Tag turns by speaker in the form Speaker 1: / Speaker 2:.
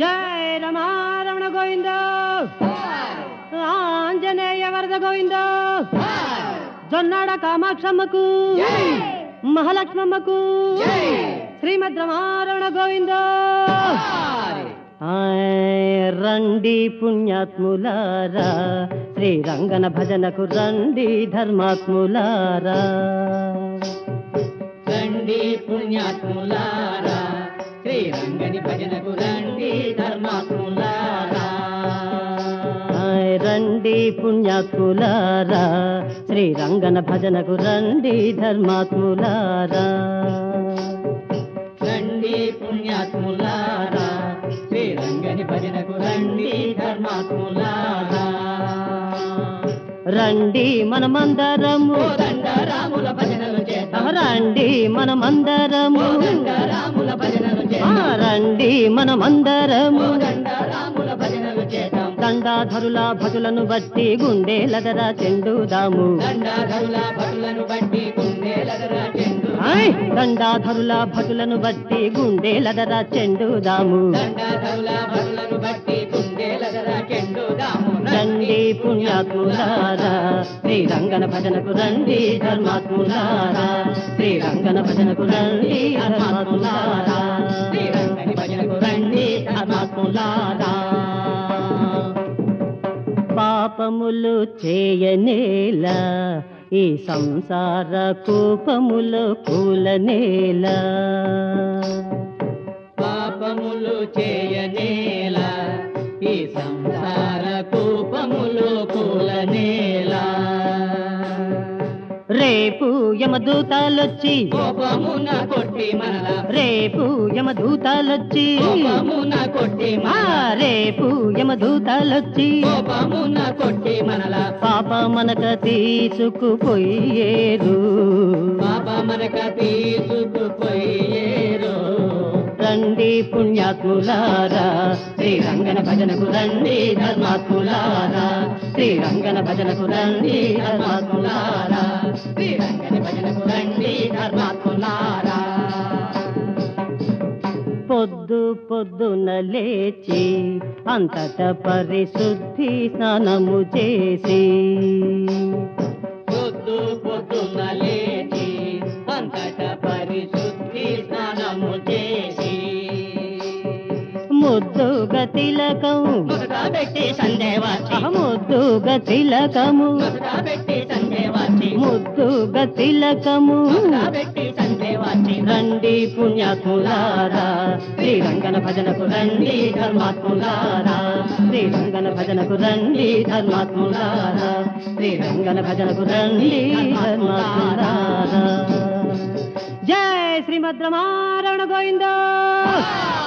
Speaker 1: జయ రమారమణ గోవింద ఆంజనేయ వరద గోవింద జొన్నాడ కామాక్షమ్మకు మహాలక్ష్మమ్మకు శ్రీమద్ రమారమణ గోవింద ఆయ్ రండి పుణ్యాత్ములారా శ్రీరంగన భజనకు రండి ధర్మాత్ములారా
Speaker 2: రండి పుణ్యాత్ములారా శ్రీరంగని భజనకు రండి ధర్మాత్ములారా
Speaker 1: ఆయ్ రండి పుణ్యాత్ములారా శ్రీరంగన భజనకు రండి ధర్మాత్ములారా
Speaker 2: రండి పుణ్యాత్ములారా శ్రీరంగని భజనకు రండి ధర్మాత్ములారా
Speaker 1: రండి మనమందరము
Speaker 2: ఓ దండ రాముల భజనలు చేద్దాం
Speaker 1: రండి మనమందరము
Speaker 2: ఓ దండ రాముల భజనలు
Speaker 1: ఆ,
Speaker 2: చేద్దాం
Speaker 1: రండి మనమందరము
Speaker 2: ఓ దండ రాముల భజనలు చేద్దాం
Speaker 1: దండాధరుల భటులను బట్టి గుండెలదర చెండుదాము
Speaker 2: దండాధరుల భటులను బట్టి కుందేలగర చెండు
Speaker 1: ఆయ్ దండాధరుల భటులను బట్టి గుండెలదర చెండుదాము
Speaker 2: దండాధరుల భటులను బట్టి కుందేలగర చెండుదాము
Speaker 1: రండి పుణ్యాత్ములారా శ్రీరంగన భజనకు రండి ధర్మాత్ములారా శ్రీరంగన భజనకు రండి ధర్మాత్ములారా
Speaker 2: శ్రీరంగని భజనకు రండి
Speaker 1: ధర్మాత్ములారా పాపములు చేయనేలా ఈ సంసార కూపములు కూలనేలా
Speaker 2: పాపములు చేయనేలా ఈ సంసార కూపములు కూలనేలా
Speaker 1: రేపు యమదూతాలొచ్చి
Speaker 2: కోపమున కొట్టి మనల
Speaker 1: రేపు యమదూతాలొచ్చి
Speaker 2: కోపమున కొట్టి
Speaker 1: ఆ
Speaker 2: మన
Speaker 1: రేపు యమదూతాలొచ్చి
Speaker 2: కోపమున కొట్టి మనల
Speaker 1: పాప మనక తీసుకుపోయేరు
Speaker 2: పాప మనక తీసుకుపోయేరు
Speaker 1: రండి పుణ్యాత్ములారా శ్రీరంగన భజనకు రండి ధర్మాత్ములారా శ్రీరంగన భజనకు రండి ధర్మాత్ములారా
Speaker 2: శ్రీరంగని భజనకు రండి ధర్మాత్ములారా
Speaker 1: పొద్దు పొద్దున లేచి అంతట పరిశుద్ధి స్నానము చేసి
Speaker 2: పొద్దు పొద్దున లేచి అంతట పరిశుద్ధి స్నానము చేసి
Speaker 1: ముద్దుగా తిలకం
Speaker 2: ముసుగా పెట్టి సందేవాచి
Speaker 1: ముద్దుగా తిలకము
Speaker 2: ముసుగా పెట్టి సందేవాచి
Speaker 1: ముద్దుగా తిలకము
Speaker 2: ముసుగా పెట్టి సందేవాచి
Speaker 1: రండి పుణ్యాత్ములారా శ్రీరంగన భజనకు రండి ధర్మాత్ములారా శ్రీరంగన భజనకు రండి ధర్మాత్ములారా శ్రీరంగన భజనకు రండి ధర్మాత్ములారా జై శ్రీమద్ రమారమణ గోవింద